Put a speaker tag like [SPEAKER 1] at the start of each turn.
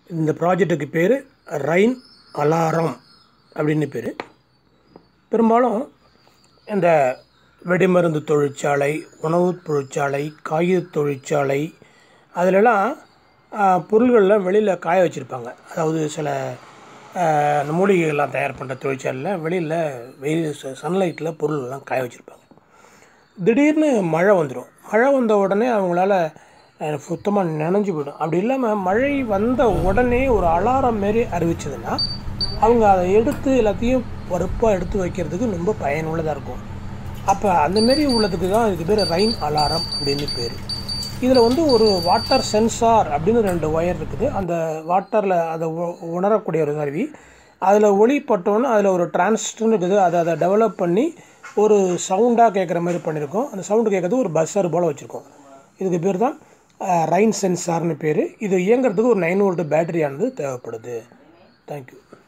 [SPEAKER 1] இந்த ப்ராஜெக்ட்டுக்கு பேர் Rhine alarm அப்படின்னு பேர் பெரும்பாலும் இந்த வெடிமருந்து தொழிற்சாலை உணவு தொழிற்சாலை காகித தொழிற்சாலை அதிலெல்லாம் பொருள்கள்லாம் வெளியில் காய வச்சுருப்பாங்க அதாவது சில ஆஹ், அந்த மூலிகைகள்லாம் தயார் பண்ணுற தொழிற்சாலையில் வெளியில் வெயில் சன்லைட்டில் பொருள்கள்லாம் காய வச்சுருப்பாங்க திடீர்னு மழை வந்துடும் மழை வந்த உடனே அவங்களால சுத்தமாக நனைஞ்சு போயிடும் அப்படி இல்லாமல் மழை வந்த உடனே ஒரு அலாரம் மாரி அறிவிச்சதுன்னா அவங்க அதை எடுத்து எல்லாத்தையும் பொறுப்பாக எடுத்து வைக்கிறதுக்கு ரொம்ப பயனுள்ளதாக இருக்கும் அப்போ அந்தமாரி உள்ளதுக்கு தான் இதுக்கு பேர் ரைன் அலாரம் அப்படின்னு பேர் இதில் வந்து ஒரு வாட்டர் சென்சார் அப்படின்னு ரெண்டு ஒயர் இருக்குது அந்த வாட்டரில் அதை உ- உணரக்கூடிய ஒரு கருவி அதில் ஒளி பட்டோன்னு அதில் ஒரு டிரான்சிஸ்டர்னு இருக்குது அதை அதை டெவலப் பண்ணி ஒரு சவுண்டாக கேட்குற மாதிரி பண்ணியிருக்கோம் அந்த சவுண்டு கேட்குறது ஒரு பஸ்ஸர் போல் வச்சுருக்கோம் இதுக்கு பேர் தான் ரைன் சென்சார்னு பேர் இது இயங்குறதுக்கு ஒரு நைன் வோல்ட் பேட்டரியானது தேவைப்படுது தேங்க்யூ